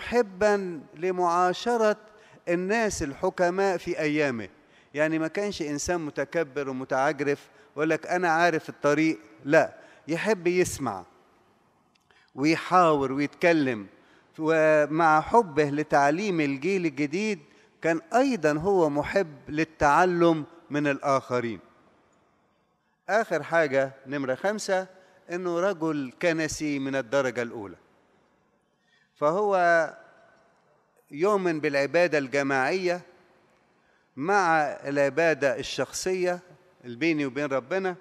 محبا لمعاشرة الناس الحكماء في أيامه يعني ما كانش إنسان متكبر ومتعجرف ويقول لك أنا عارف الطريق لا يحب يسمع ويحاور ويتكلم ومع حبه لتعليم الجيل الجديد كان أيضا هو محب للتعلم من الآخرين آخر حاجة نمرة خمسة إنه رجل كنسي من الدرجة الأولى فهو يؤمن بالعبادة الجماعية مع العبادة الشخصية بيني وبين ربنا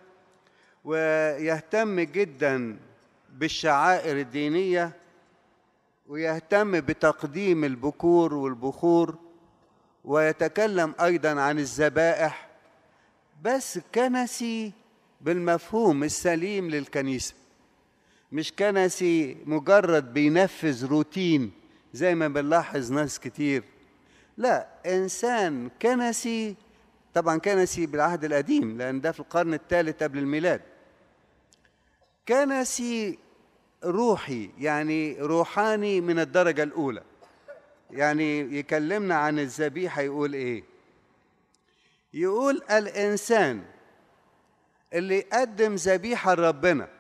ويهتم جدا بالشعائر الدينية ويهتم بتقديم البكور والبخور ويتكلم أيضا عن الذبائح بس كنسي بالمفهوم السليم للكنيسة مش كنسي مجرد بينفذ روتين زي ما بنلاحظ ناس كتير لا إنسان كنسي طبعا كنسي بالعهد القديم لأن ده في القرن الثالث قبل الميلاد كنسي روحي يعني روحاني من الدرجة الأولى يعني يكلمنا عن الذبيحة يقول إيه يقول الإنسان اللي يقدم ذبيحة لربنا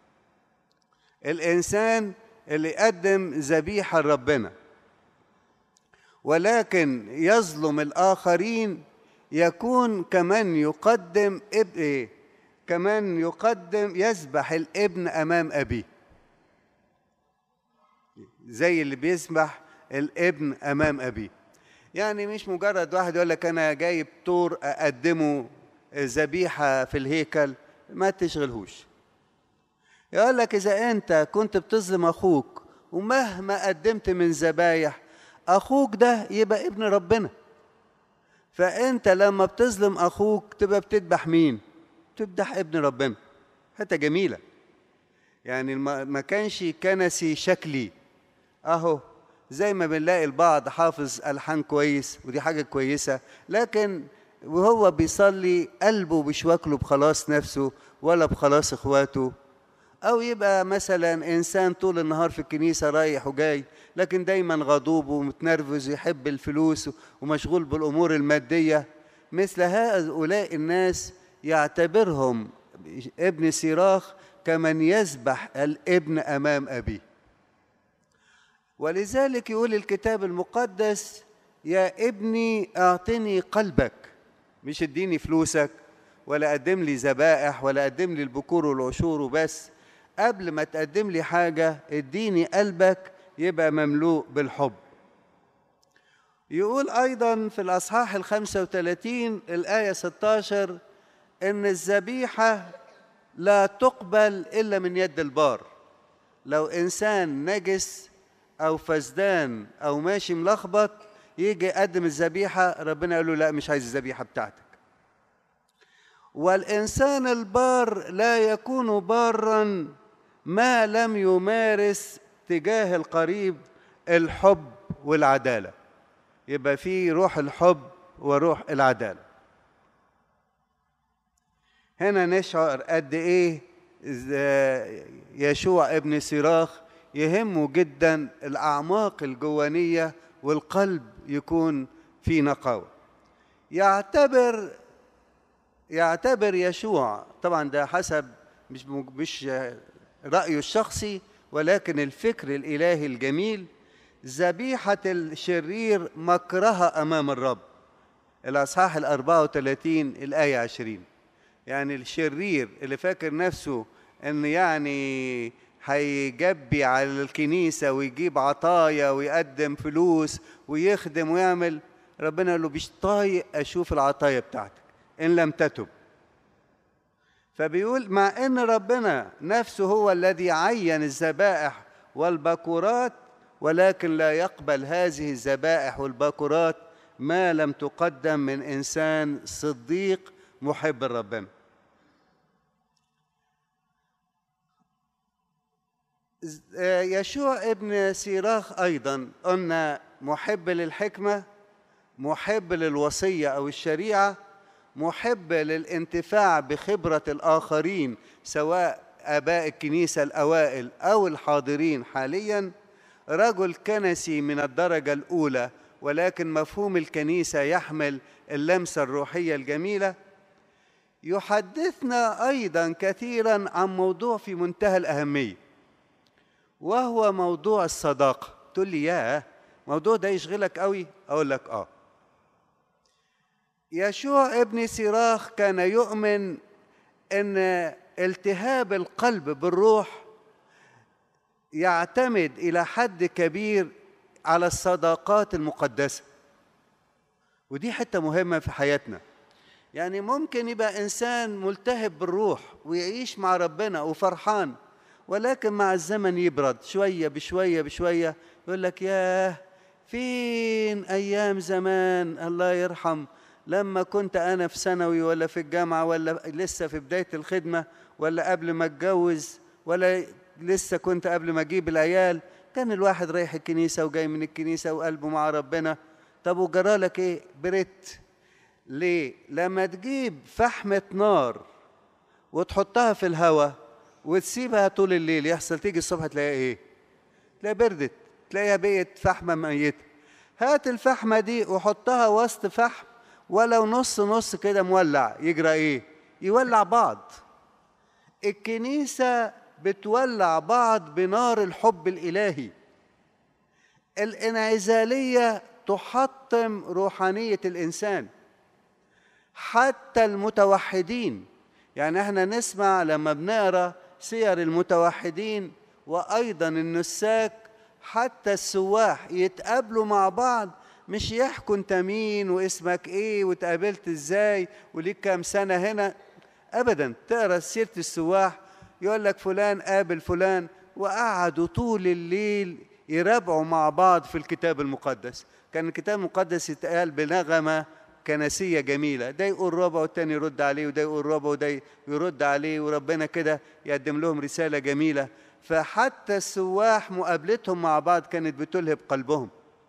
الإنسان اللي يقدم ذبيحة لربنا ولكن يظلم الآخرين يكون كمن يقدم اب إيه؟ كمن يقدم يذبح الابن أمام أبيه زي اللي بيذبح الابن أمام أبيه يعني مش مجرد واحد يقول لك أنا جايب طور أقدمه ذبيحة في الهيكل ما تشغلهوش يقول لك إذا أنت كنت بتظلم أخوك ومهما قدمت من ذبايح أخوك ده يبقى ابن ربنا فأنت لما بتظلم أخوك تبقى بتذبح مين؟ تذبح ابن ربنا حتى جميلة يعني ما كانش كنسي شكلي أهو زي ما بنلاقي البعض حافظ ألحان كويس ودي حاجة كويسة لكن وهو بيصلي قلبه مش واكله بخلاص نفسه ولا بخلاص اخواته او يبقى مثلا انسان طول النهار في الكنيسه رايح وجاي لكن دايما غضوب ومتنرفز ويحب الفلوس ومشغول بالامور الماديه مثل هؤلاء الناس يعتبرهم ابن سيراخ كمن يذبح الابن امام ابيه ولذلك يقول الكتاب المقدس يا ابني اعطني قلبك مش اديني فلوسك ولا قدم لي ذبائح ولا قدم لي البكور والعشور وبس قبل ما تقدم لي حاجة اديني قلبك يبقى مملوء بالحب يقول أيضا في الأصحاح الخمسة وثلاثين الآية 16 إن الذبيحة لا تقبل إلا من يد البار لو إنسان نجس أو فسدان أو ماشي ملخبط يجي يقدم الذبيحة ربنا يقول له لا مش عايز الذبيحة بتاعتك والإنسان البار لا يكون بارا ما لم يمارس تجاه القريب الحب والعدالة يبقى في روح الحب وروح العدالة هنا نشعر قد ايه يشوع ابن سيراخ يهمه جدا الاعماق الجوانيه والقلب يكون في نقاوه يعتبر يعتبر يشوع طبعا ده حسب مش مش رايه الشخصي ولكن الفكر الالهي الجميل ذبيحه الشرير مكرهه امام الرب الاصحاح ال 34 الايه 20 يعني الشرير اللي فاكر نفسه ان يعني هيجبي على الكنيسة ويجيب عطايا ويقدم فلوس ويخدم ويعمل ربنا قال له مش طايق أشوف العطايا بتاعتك إن لم تتب فبيقول مع إن ربنا نفسه هو الذي عين الذبائح والبكورات ولكن لا يقبل هذه الذبائح والبكورات ما لم تقدم من إنسان صديق محب ربنا يشوع ابن سيراخ أيضا قلنا محب للحكمة محب للوصية أو الشريعة محب للانتفاع بخبرة الآخرين سواء آباء الكنيسة الأوائل أو الحاضرين حاليا رجل كنسي من الدرجة الأولى ولكن مفهوم الكنيسة يحمل اللمسة الروحية الجميلة يحدثنا أيضا كثيرا عن موضوع في منتهى الأهمية وهو موضوع الصداقة تقول لي ياه الموضوع ده يشغلك قوي أقول لك آه يشوع ابن سراخ كان يؤمن ان التهاب القلب بالروح يعتمد الى حد كبير على الصداقات المقدسه ودي حته مهمه في حياتنا يعني ممكن يبقى انسان ملتهب بالروح ويعيش مع ربنا وفرحان ولكن مع الزمن يبرد شويه بشويه بشويه يقول لك ياه فين ايام زمان الله يرحم لما كنت انا في ثانوي ولا في الجامعه ولا لسه في بدايه الخدمه ولا قبل ما اتجوز ولا لسه كنت قبل ما اجيب العيال كان الواحد رايح الكنيسه وجاي من الكنيسه وقلبه مع ربنا طب وجرالك ايه بريت ليه لما تجيب فحمه نار وتحطها في الهواء وتسيبها طول الليل يحصل تيجي الصبح تلاقيها ايه تلاقيها بردت تلاقيها بقت فحمه ميته هات الفحمه دي وحطها وسط فحم ولو نص نص كده مولع يجرى ايه يولع بعض الكنيسه بتولع بعض بنار الحب الالهي الانعزاليه تحطم روحانيه الانسان حتى المتوحدين يعني احنا نسمع لما بنقرا سير المتوحدين وايضا النساك حتى السواح يتقابلوا مع بعض مش يحكوا انت مين واسمك ايه وتقابلت ازاي وليك كام سنه هنا ابدا تقرا سيره السواح يقول لك فلان قابل فلان وقعدوا طول الليل يرابعوا مع بعض في الكتاب المقدس كان الكتاب المقدس يتقال بنغمه كنسيه جميله ده يقول ربع والتاني يرد عليه وده يقول ربع وده يرد عليه وربنا كده يقدم لهم رساله جميله فحتى السواح مقابلتهم مع بعض كانت بتلهب قلبهم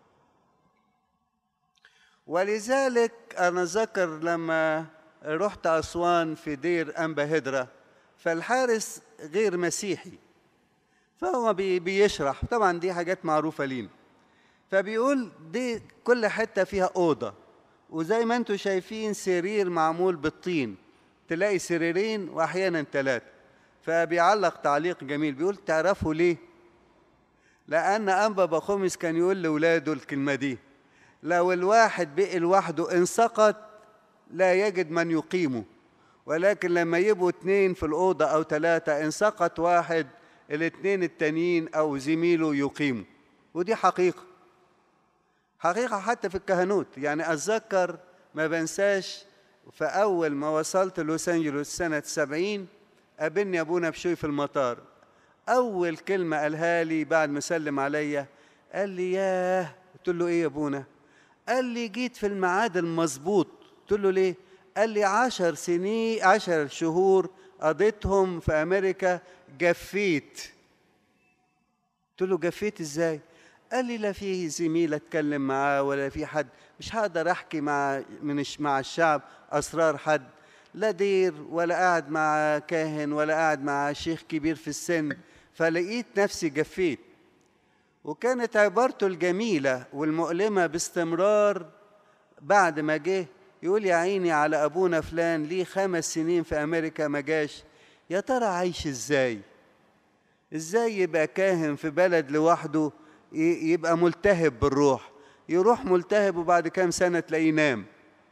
ولذلك أنا ذكر لما رحت أسوان في دير أنبا هدرة فالحارس غير مسيحي فهو بي بيشرح طبعا دي حاجات معروفة لينا فبيقول دي كل حتة فيها أوضة وزي ما انتم شايفين سرير معمول بالطين تلاقي سريرين وأحيانا ثلاثة فبيعلق تعليق جميل بيقول تعرفوا ليه؟ لأن أنبا بخومس كان يقول لأولاده الكلمة دي لو الواحد بقي لوحده إن سقط لا يجد من يقيمه ولكن لما يبقوا اتنين في الأوضة أو ثلاثة إن سقط واحد الاتنين التانيين أو زميله يقيمه ودي حقيقة حقيقة حتى في الكهنوت يعني أتذكر ما بنساش في أول ما وصلت لوس أنجلوس سنة سبعين قابلني أبونا بشوي في المطار أول كلمة قالها لي بعد ما سلم عليا قال لي ياه قلت له إيه يا أبونا قال لي جيت في الميعاد المظبوط قلت له ليه قال لي عشر سنين عشر شهور قضيتهم في أمريكا جفيت قلت له جفيت ازاي قال لي لا في زميل اتكلم معاه ولا في حد مش هقدر احكي مع من مع الشعب اسرار حد لا دير ولا قاعد مع كاهن ولا قاعد مع شيخ كبير في السن فلقيت نفسي جفيت وكانت عبارته الجميلة والمؤلمة باستمرار بعد ما جه يقول يا عيني على أبونا فلان ليه خمس سنين في أمريكا ما جاش يا ترى عايش إزاي إزاي يبقى كاهن في بلد لوحده يبقى ملتهب بالروح يروح ملتهب وبعد كام سنة تلاقيه نام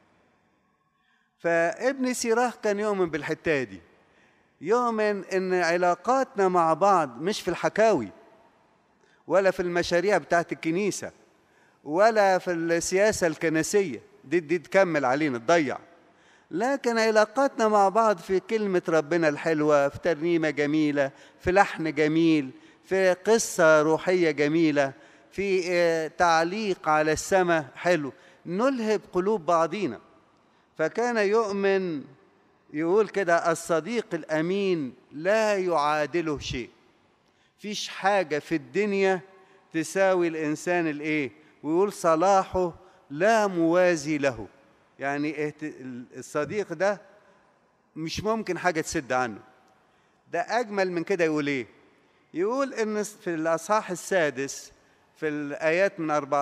فابن سيراخ كان يؤمن بالحتة دي يؤمن ان علاقاتنا مع بعض مش في الحكاوي ولا في المشاريع بتاعت الكنيسة ولا في السياسة الكنسية دي, دي تكمل علينا تضيع لكن علاقاتنا مع بعض في كلمة ربنا الحلوة في ترنيمة جميلة في لحن جميل في قصة روحية جميلة في تعليق على السماء حلو نلهب قلوب بعضينا فكان يؤمن يقول كده الصديق الأمين لا يعادله شيء فيش حاجة في الدنيا تساوي الإنسان الإيه ويقول صلاحه لا موازي له يعني الصديق ده مش ممكن حاجة تسد عنه ده أجمل من كده يقول إيه يقول إن في الأصحاح السادس في الآيات من